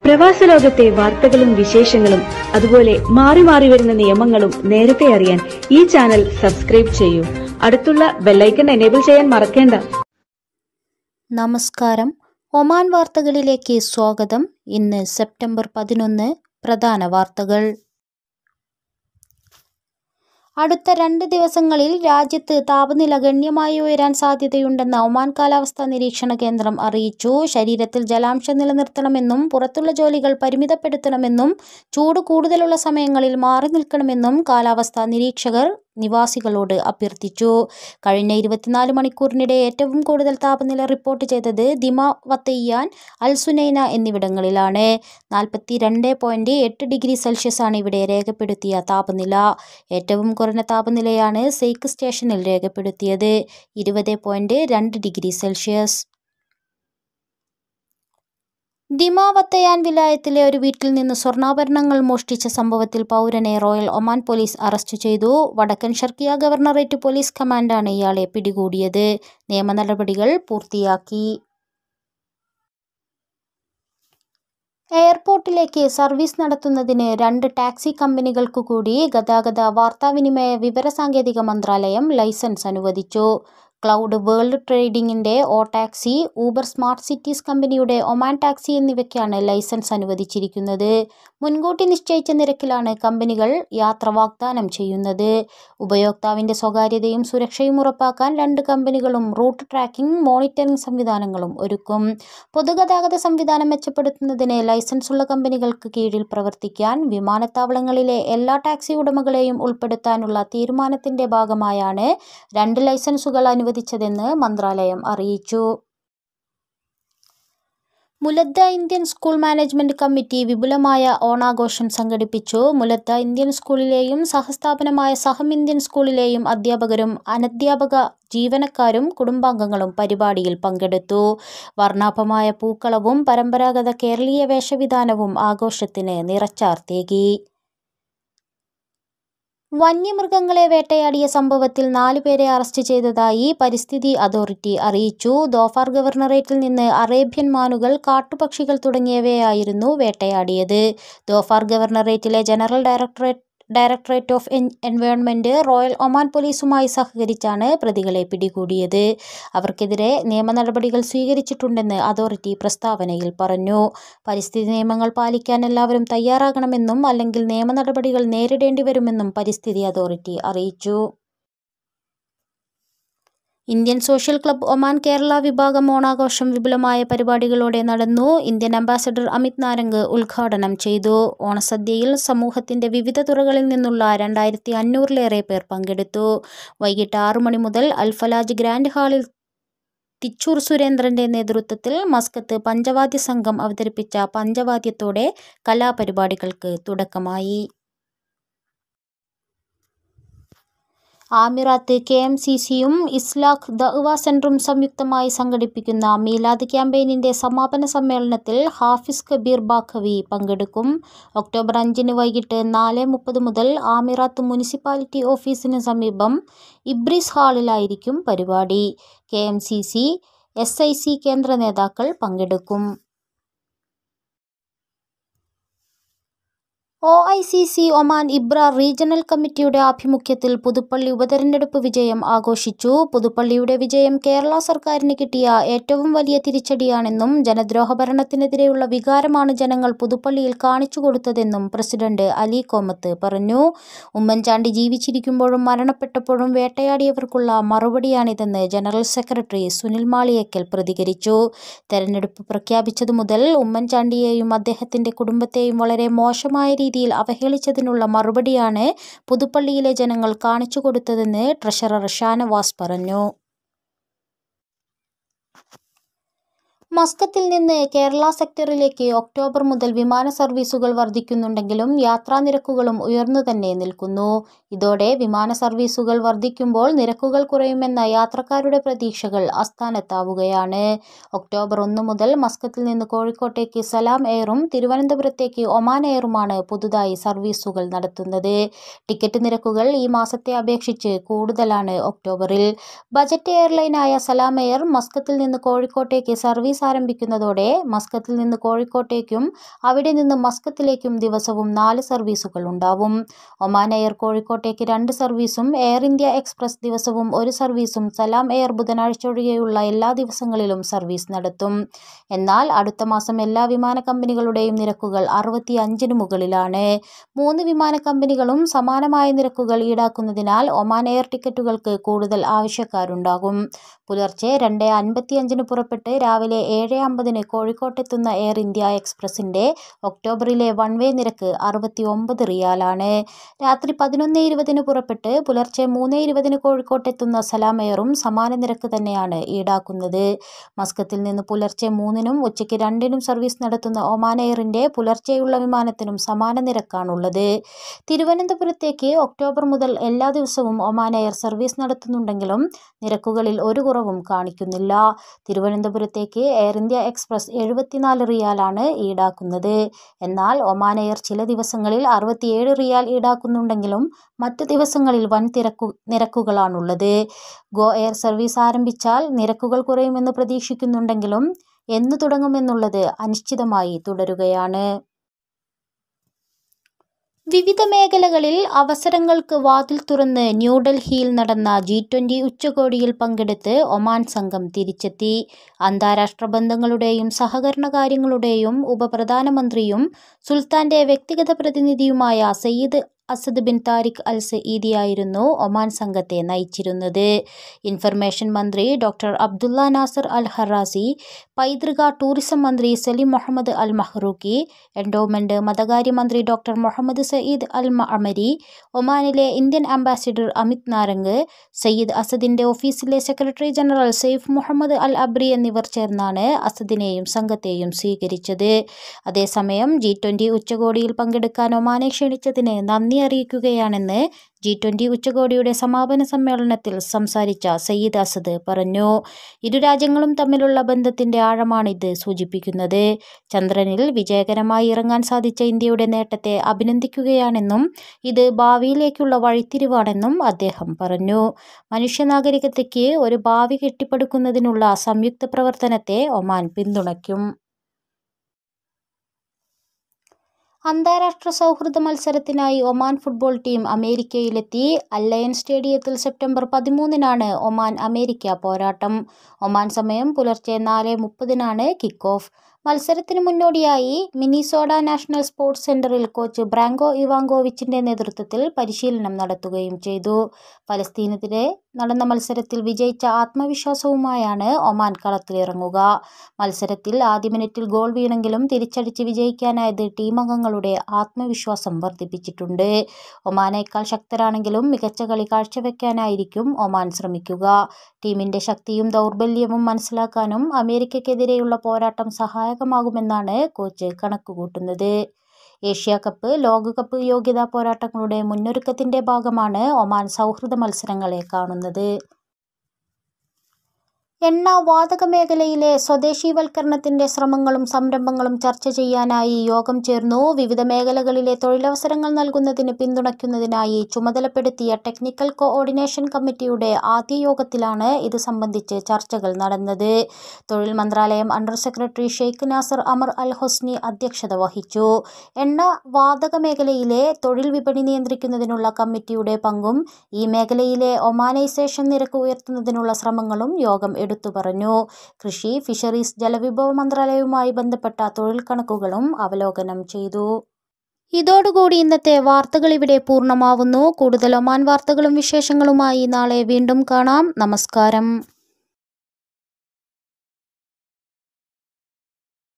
പ്രവാസ ലോകത്തെ വാർത്തകളും വിശേഷങ്ങളും അതുപോലെ മാറി മാറി വരുന്ന നിയമങ്ങളും നേരത്തെ അറിയാൻ ഈ ചാനൽ സബ്സ്ക്രൈബ് ചെയ്യൂ അടുത്തുള്ള ബെല്ലൈക്കൺ എനേബിൾ ചെയ്യാൻ മറക്കേണ്ട നമസ്കാരം ഒമാൻ വാർത്തകളിലേക്ക് സ്വാഗതം ഇന്ന് സെപ്റ്റംബർ പതിനൊന്ന് പ്രധാന വാർത്തകൾ അടുത്ത രണ്ട് ദിവസങ്ങളിൽ രാജ്യത്ത് താപനില ഗണ്യമായി ഉയരാൻ സാധ്യതയുണ്ടെന്ന് ഒമാൻ കാലാവസ്ഥാ നിരീക്ഷണ കേന്ദ്രം അറിയിച്ചു ശരീരത്തിൽ ജലാംശം നിലനിർത്തണമെന്നും പുറത്തുള്ള ജോലികൾ പരിമിതപ്പെടുത്തണമെന്നും ചൂട് കൂടുതലുള്ള സമയങ്ങളിൽ മാറി നിൽക്കണമെന്നും കാലാവസ്ഥാ നിരീക്ഷകർ നിവാസികളോട് അഭ്യർത്ഥിച്ചു കഴിഞ്ഞ ഇരുപത്തിനാല് മണിക്കൂറിനിടെ ഏറ്റവും കൂടുതൽ താപനില റിപ്പോർട്ട് ചെയ്തത് ദിമ വത്തയ്യാൻ അൽ സുനൈന എന്നിവിടങ്ങളിലാണ് നാൽപ്പത്തി രണ്ട് പോയിൻറ്റ് എട്ട് ഡിഗ്രി സെൽഷ്യസ് ആണ് ഇവിടെ രേഖപ്പെടുത്തിയ താപനില ഏറ്റവും കുറഞ്ഞ താപനിലയാണ് സെയ്ക്ക് സ്റ്റേഷനിൽ രേഖപ്പെടുത്തിയത് ഇരുപത് പോയിൻറ്റ് രണ്ട് ഡിഗ്രി സെൽഷ്യസ് ദിമാവത്തയാൻ വിലായത്തിലെ ഒരു വീട്ടിൽ നിന്ന് സ്വർണ്ണാഭരണങ്ങൾ മോഷ്ടിച്ച സംഭവത്തിൽ പൗരനെ റോയൽ ഒമാൻ പോലീസ് അറസ്റ്റ് ചെയ്തു വടക്കൻ ഷർക്കിയ ഗവർണറേറ്റ് പോലീസ് കമാൻഡാണ് ഇയാളെ പിടികൂടിയത് നിയമ നടപടികൾ പൂർത്തിയാക്കി എയർപോർട്ടിലേക്ക് സർവീസ് നടത്തുന്നതിന് രണ്ട് ടാക്സി കമ്പനികൾക്കു കൂടി ഗതാഗത വാർത്താവിനിമയ വിവരസാങ്കേതിക മന്ത്രാലയം ലൈസൻസ് അനുവദിച്ചു ക്ലൗഡ് വേൾഡ് ട്രേഡിംഗിൻ്റെ O taxi Uber smart cities കമ്പനിയുടെ ഒമാൻ ടാക്സി എന്നിവയ്ക്കാണ് ലൈസൻസ് അനുവദിച്ചിരിക്കുന്നത് മുൻകൂട്ടി നിശ്ചയിച്ച നിരക്കിലാണ് കമ്പനികൾ യാത്ര വാഗ്ദാനം ചെയ്യുന്നത് ഉപയോക്താവിൻ്റെ സ്വകാര്യതയും സുരക്ഷയും ഉറപ്പാക്കാൻ രണ്ട് കമ്പനികളും റൂട്ട് ട്രാക്കിംഗ് മോണിറ്ററിംഗ് സംവിധാനങ്ങളും ഒരുക്കും പൊതുഗതാഗത സംവിധാനം മെച്ചപ്പെടുത്തുന്നതിന് ലൈസൻസ് ഉള്ള കമ്പനികൾക്ക് കീഴിൽ പ്രവർത്തിക്കാൻ വിമാനത്താവളങ്ങളിലെ എല്ലാ ടാക്സി ഉടമകളെയും ഉൾപ്പെടുത്താനുള്ള തീരുമാനത്തിൻ്റെ ഭാഗമായാണ് രണ്ട് ലൈസൻസുകൾ അനുവദിച്ചതെന്ന് മന്ത്രാലയം അറിയിച്ചു Muladdah Indian school management committee വിപുലമായ ഓണാഘോഷം സംഘടിപ്പിച്ചു മുലദ്ദ ഇന്ത്യൻ സ്കൂളിലെയും സഹസ്ഥാപനമായ സഹം ഇന്ത്യൻ സ്കൂളിലെയും അധ്യാപകരും അനധ്യാപക ജീവനക്കാരും കുടുംബാംഗങ്ങളും പരിപാടിയിൽ പങ്കെടുത്തു വർണ്ണാഭമായ പൂക്കളവും പരമ്പരാഗത കേരളീയ വേഷവിധാനവും ആഘോഷത്തിന് നിറച്ചാർത്തേകി വന്യമൃഗങ്ങളെ വേട്ടയാടിയ സംഭവത്തിൽ നാലുപേരെ അറസ്റ്റ് ചെയ്തതായി പരിസ്ഥിതി അതോറിറ്റി അറിയിച്ചു ദോഫാർ ഗവർണറേറ്റിൽ നിന്ന് അറേബ്യൻ മാനുകൾ കാട്ടുപക്ഷികൾ തുടങ്ങിയവയായിരുന്നു വേട്ടയാടിയത് ദോഫാർ ഗവർണറേറ്റിലെ ജനറൽ ഡയറക്ടറേറ്റ് ഡയറക്ടറേറ്റ് ഓഫ് എൻ എൻവയോൺമെൻറ്റ് റോയൽ ഒമാൻ പോലീസുമായി സഹകരിച്ചാണ് പ്രതികളെ പിടികൂടിയത് അവർക്കെതിരെ നിയമ നടപടികൾ സ്വീകരിച്ചിട്ടുണ്ടെന്ന് അതോറിറ്റി പ്രസ്താവനയിൽ പറഞ്ഞു പരിസ്ഥിതി നിയമങ്ങൾ പാലിക്കാൻ എല്ലാവരും തയ്യാറാകണമെന്നും അല്ലെങ്കിൽ നിയമ നടപടികൾ നേരിടേണ്ടി വരുമെന്നും പരിസ്ഥിതി അതോറിറ്റി അറിയിച്ചു Indian social club Oman Kerala വിഭാഗം ഓണാഘോഷം വിപുലമായ പരിപാടികളോടെ നടന്നു ഇന്ത്യൻ അംബാസഡർ അമിത് നാരംഗ് ഉദ്ഘാടനം ചെയ്തു ഓണസദ്യയിൽ സമൂഹത്തിന്റെ വിവിധ തുറകളിൽ നിന്നുള്ള രണ്ടായിരത്തി അഞ്ഞൂറിലേറെ പേർ പങ്കെടുത്തു വൈകിട്ട് ആറു മണി മുതൽ അൽഫലാജ് ഗ്രാൻഡ് ഹാളിൽ തിച്ചൂർ സുരേന്ദ്രന്റെ നേതൃത്വത്തിൽ മസ്കത്ത് പഞ്ചവാദ്യ സംഘം അവതരിപ്പിച്ച പഞ്ചവാദ്യത്തോടെ കലാപരിപാടികൾക്ക് തുടക്കമായി ആമിറാത്ത് കെ എം സി സിയും ഇസ്ലാഖ് ദഅ്വ സെൻറ്ററും സംയുക്തമായി സംഘടിപ്പിക്കുന്ന മീലാദ് ക്യാമ്പയിനിൻ്റെ സമാപന സമ്മേളനത്തിൽ ഹാഫിസ് കബീർ ബാഖവി പങ്കെടുക്കും ഒക്ടോബർ അഞ്ചിന് വൈകിട്ട് നാല് മുപ്പത് മുതൽ ആമിറാത്ത് മുനിസിപ്പാലിറ്റി ഓഫീസിന് സമീപം ഇബ്രിസ് ഹാളിലായിരിക്കും പരിപാടി K M C C S I C കേന്ദ്ര നേതാക്കൾ പങ്കെടുക്കും O I C C Oman Ibra regional കമ്മിറ്റിയുടെ ആഭിമുഖ്യത്തിൽ പുതുപ്പള്ളി ഉപതെരഞ്ഞെടുപ്പ് വിജയം ആഘോഷിച്ചു പുതുപ്പള്ളിയുടെ വിജയം കേരള സർക്കാരിന് കിട്ടിയ ഏറ്റവും വലിയ തിരിച്ചടിയാണെന്നും ജനദ്രോഹ ഭരണത്തിനെതിരെയുള്ള വികാരമാണ് ജനങ്ങൾ പുതുപ്പള്ളിയിൽ കാണിച്ചു കൊടുത്തതെന്നും പ്രസിഡന്റ് അലി കോമത്ത് പറഞ്ഞു ഉമ്മൻചാണ്ടി ജീവിച്ചിരിക്കുമ്പോഴും മരണപ്പെട്ടപ്പോഴും വേട്ടയാടിയവർക്കുള്ള മറുപടിയാണിതെന്ന് ജനറൽ സെക്രട്ടറി സുനിൽ മാളിയേക്കൽ പ്രതികരിച്ചു തെരഞ്ഞെടുപ്പ് പ്രഖ്യാപിച്ചതു മുതൽ ഉമ്മൻചാണ്ടിയെയും അദ്ദേഹത്തിന്റെ കുടുംബത്തെയും വളരെ മോശമായ രീതിയിൽ അവഹേളിച്ചതിനുള്ള മറുപടിയാണ് പുതുപ്പള്ളിയിലെ ജനങ്ങൾ കാണിച്ചു കൊടുത്തതെന്ന് ട്രഷറർ ഷാനവാസ് പറഞ്ഞു മസ്കത്തിൽ നിന്ന് കേരള സെക്ടറിലേക്ക് ഒക്ടോബർ മുതൽ വിമാന സർവീസുകൾ വർദ്ധിക്കുന്നുണ്ടെങ്കിലും യാത്രാ നിരക്കുകളും ഉയർന്നു തന്നെ നിൽക്കുന്നു ഇതോടെ വിമാന സർവീസുകൾ വർദ്ധിക്കുമ്പോൾ നിരക്കുകൾ കുറയുമെന്ന യാത്രക്കാരുടെ പ്രതീക്ഷകൾ അസ്ഥാനത്താവുകയാണ് ഒക്ടോബർ ഒന്ന് മുതൽ മസ്കത്തിൽ നിന്ന് കോഴിക്കോട്ടേക്ക് സലാം എയറും തിരുവനന്തപുരത്തേക്ക് ഒമാൻ എയറുമാണ് പുതുതായി സർവീസുകൾ നടത്തുന്നത് ടിക്കറ്റ് നിരക്കുകൾ ഈ മാസത്തെ അപേക്ഷിച്ച് കൂടുതലാണ് ഒക്ടോബറിൽ ബജറ്റ് എയർലൈനായ സലാം എയർ മസ്കത്തിൽ നിന്ന് കോഴിക്കോട്ടേക്ക് സർവീസ് സർവീസ് ആരംഭിക്കുന്നതോടെ മസ്കത്തിൽ നിന്ന് കോഴിക്കോട്ടേക്കും അവിടെ നിന്ന് മസ്കത്തിലേക്കും ദിവസവും നാല് സർവീസുകൾ ഉണ്ടാവും ഒമാൻ എയർ കോഴിക്കോട്ടേക്ക് രണ്ട് സർവീസും എയർ ഇന്ത്യ എക്സ്പ്രസ് ദിവസവും ഒരു സർവീസും സലാം എയർ ബുധനാഴ്ച ഒഴികെയുള്ള എല്ലാ ദിവസങ്ങളിലും സർവീസ് നടത്തും എന്നാൽ അടുത്ത മാസം എല്ലാ വിമാന കമ്പനികളുടെയും നിരക്കുകൾ അറുപത്തി അഞ്ചിന് മുകളിലാണ് മൂന്ന് വിമാന കമ്പനികളും സമാനമായ നിരക്കുകൾ ഈടാക്കുന്നതിനാൽ ഒമാൻ എയർ ടിക്കറ്റുകൾക്ക് കൂടുതൽ ആവശ്യക്കാരുണ്ടാകും പുലർച്ചെ രണ്ട് അൻപത്തിയഞ്ചിന് പുറപ്പെട്ട് രാവിലെ ഏഴ് അമ്പതിന് കോഴിക്കോട്ടെത്തുന്ന എയർ ഇന്ത്യ എക്സ്പ്രസിൻ്റെ ഒക്ടോബറിലെ വൺ വേ നിരക്ക് അറുപത്തി ഒമ്പത് റിയാലാണ് രാത്രി പതിനൊന്ന് ഇരുപതിന് പുറപ്പെട്ട് പുലർച്ചെ മൂന്ന് ഇരുപതിന് കോഴിക്കോട്ടെത്തുന്ന സലാം എയറും സമാന നിരക്ക് തന്നെയാണ് ഈടാക്കുന്നത് മസ്കത്തിൽ നിന്ന് പുലർച്ചെ മൂന്നിനും ഉച്ചയ്ക്ക് രണ്ടിനും സർവീസ് നടത്തുന്ന ഒമാൻ എയറിൻ്റെ പുലർച്ചെയുള്ള വിമാനത്തിനും സമാന നിരക്കാണുള്ളത് തിരുവനന്തപുരത്തേക്ക് ഒക്ടോബർ മുതൽ എല്ലാ ദിവസവും ഒമാൻ എയർ സർവീസ് നടത്തുന്നുണ്ടെങ്കിലും നിരക്കുകളിൽ ഒരു കുറവും കാണിക്കുന്നില്ല തിരുവനന്തപുരത്തേക്ക് എയർ ഇന്ത്യ എക്സ്പ്രസ് എഴുപത്തിനാല് റിയാലാണ് ഈടാക്കുന്നത് എന്നാൽ ഒമാൻ എയർ ചില ദിവസങ്ങളിൽ അറുപത്തിയേഴ് റിയാൽ ഈടാക്കുന്നുണ്ടെങ്കിലും മറ്റ് ദിവസങ്ങളിൽ വൻ തിരക്കു നിരക്കുകളാണുള്ളത് ഗോ എയർ സർവീസ് ആരംഭിച്ചാൽ നിരക്കുകൾ കുറയുമെന്ന് പ്രതീക്ഷിക്കുന്നുണ്ടെങ്കിലും എന്നു തുടങ്ങുമെന്നുള്ളത് അനിശ്ചിതമായി തുടരുകയാണ് വിവിധ മേഖലകളിൽ അവസരങ്ങൾക്ക് വാതിൽ തുറന്ന് ന്യൂഡൽഹിയിൽ നടന്ന ജി ട്വൻ്റി ഉച്ചകോടിയിൽ പങ്കെടുത്ത് ഒമാൻ സംഘം തിരിച്ചെത്തി അന്താരാഷ്ട്ര ബന്ധങ്ങളുടെയും സഹകരണ കാര്യങ്ങളുടെയും ഉപപ്രധാനമന്ത്രിയും സുൽത്താൻ്റെ വ്യക്തിഗത പ്രതിനിധിയുമായ Sayyid Asad bin Tariq al സഈദിയായിരുന്നു ഒമാൻ സംഘത്തെ നയിച്ചിരുന്നത് ഇൻഫർമേഷൻ മന്ത്രി doctor Abdullah Nasser al Harrasi പൈതൃക ടൂറിസം മന്ത്രി Salim Mohammed al Mahrouqi endowment മതകാര്യ മന്ത്രി doctor Mohammed Sayyid al Maamari ഒമാനിലെ Indian ambassador Amit Narang Sayyid അസദിൻ്റെ ഓഫീസിലെ secretary general Saif Mohammed al Abri എന്നിവർ ചേർന്നാണ് അസദിനെയും സംഘത്തെയും സ്വീകരിച്ചത് അതേസമയം ജി ട്വൻ്റി ഉച്ചകോടിയിൽ പങ്കെടുക്കാൻ ഒമാനെ ക്ഷണിച്ചതിന് നന്ദി അറിയിക്കുകയാണെന്ന് ജി ട്വൻ്റി ഉച്ചകോടിയുടെ സമാപന സമ്മേളനത്തിൽ സംസാരിച്ച സയ്യിദ് അസദ് പറഞ്ഞു ഇരു രാജ്യങ്ങളും തമ്മിലുള്ള ബന്ധത്തിൻ്റെ ആഴമാണിത് സൂചിപ്പിക്കുന്നത് ചന്ദ്രനിൽ വിജയകരമായി ഇറങ്ങാൻ സാധിച്ച ഇന്ത്യയുടെ നേട്ടത്തെ അഭിനന്ദിക്കുകയാണെന്നും ഇത് ഭാവിയിലേക്കുള്ള വഴിത്തിരിവാണെന്നും അദ്ദേഹം പറഞ്ഞു മനുഷ്യനാഗരികതയ്ക്ക് ഒരു ഭാവി കെട്ടിപ്പടുക്കുന്നതിനുള്ള സംയുക്ത പ്രവർത്തനത്തെ ഒമാൻ പിന്തുണയ്ക്കും അന്താരാഷ്ട്ര സൗഹൃദ മത്സരത്തിനായി ഒമാൻ ഫുട്ബോൾ ടീം അമേരിക്കയിലെത്തി അല്ലയൻ സ്റ്റേഡിയത്തിൽ സെപ്റ്റംബർ പതിമൂന്നിനാണ് ഒമാൻ അമേരിക്ക പോരാട്ടം ഒമാൻ സമയം പുലർച്ചെ നാല് മുപ്പതിനാണ് കിക്ക് ഓഫ് മത്സരത്തിന് മുന്നോടിയായി മിനിസോഡ നാഷണൽ സ്പോർട്സ് സെന്ററിൽ കോച്ച് ബ്രാങ്കോ ഇവാങ്കോവിച്ചിന്റെ നേതൃത്വത്തിൽ പരിശീലനം നടത്തുകയും ചെയ്തു ഫലസ്തീനെതിരെ നടന്ന മത്സരത്തിൽ വിജയിച്ച ആത്മവിശ്വാസവുമായാണ് ഒമാൻ കളത്തിലിറങ്ങുക മത്സരത്തിൽ ആദ്യ മിനിറ്റിൽ ഗോൾ വീണെങ്കിലും തിരിച്ചടിച്ച് വിജയിക്കാനായത് ടീം അംഗങ്ങളുടെ ആത്മവിശ്വാസം വർദ്ധിപ്പിച്ചിട്ടുണ്ട് ഒമാനേക്കാൾ ശക്തരാണെങ്കിലും മികച്ച കളി കാഴ്ചവെക്കാനായിരിക്കും ഒമാൻ ശ്രമിക്കുക ടീമിന്റെ ശക്തിയും ദൗർബല്യവും മനസ്സിലാക്കാനും അമേരിക്കയ്ക്കെതിരെയുള്ള പോരാട്ടം സഹായകമാകുമെന്നാണ് കോച്ച് കണക്കുകൂട്ടുന്നത് ഏഷ്യ കപ്പ് ലോകകപ്പ് യോഗ്യതാ പോരാട്ടങ്ങളുടെ മുന്നൊരുക്കത്തിന്റെ ഭാഗമാണ് ഒമാൻ സൗഹൃദ മത്സരങ്ങളെ കാണുന്നത് എണ്ണ വാതക മേഖലയിലെ സ്വദേശീവൽക്കരണത്തിന്റെ ശ്രമങ്ങളും സംരംഭങ്ങളും ചർച്ച ചെയ്യാനായി യോഗം ചേർന്നു വിവിധ മേഖലകളിലെ തൊഴിലവസരങ്ങൾ നൽകുന്നതിന് പിന്തുണയ്ക്കുന്നതിനായി ചുമതലപ്പെടുത്തിയ ടെക്നിക്കൽ കോഓർഡിനേഷൻ കമ്മിറ്റിയുടെ ആദ്യ യോഗത്തിലാണ് ഇത് സംബന്ധിച്ച് ചർച്ചകൾ നടന്നത് തൊഴിൽ മന്ത്രാലയം under secretary Sheikh Nasser Amer al Hosni അധ്യക്ഷത വഹിച്ചു എണ്ണ വാതക മേഖലയിലെ തൊഴിൽ വിപണി നിയന്ത്രിക്കുന്നതിനുള്ള കമ്മിറ്റിയുടെ പങ്കും ഈ മേഖലയിലെ ഒമാനൈസേഷൻ നിരക്ക് ഉയർത്തുന്നതിനുള്ള ശ്രമങ്ങളും യോഗം എടുത്തു പറഞ്ഞു കൃഷി ഫിഷറീസ് ജലവിഭവ മന്ത്രാലയവുമായി ബന്ധപ്പെട്ട തൊഴിൽ കണക്കുകളും അവലോകനം ചെയ്തു ഇതോടുകൂടി ഇന്നത്തെ വാർത്തകൾ ഇവിടെ പൂർണ്ണമാവുന്നു കൂടുതൽ ഒമാൻ വാർത്തകളും വിശേഷങ്ങളുമായി നാളെ വീണ്ടും കാണാം നമസ്കാരം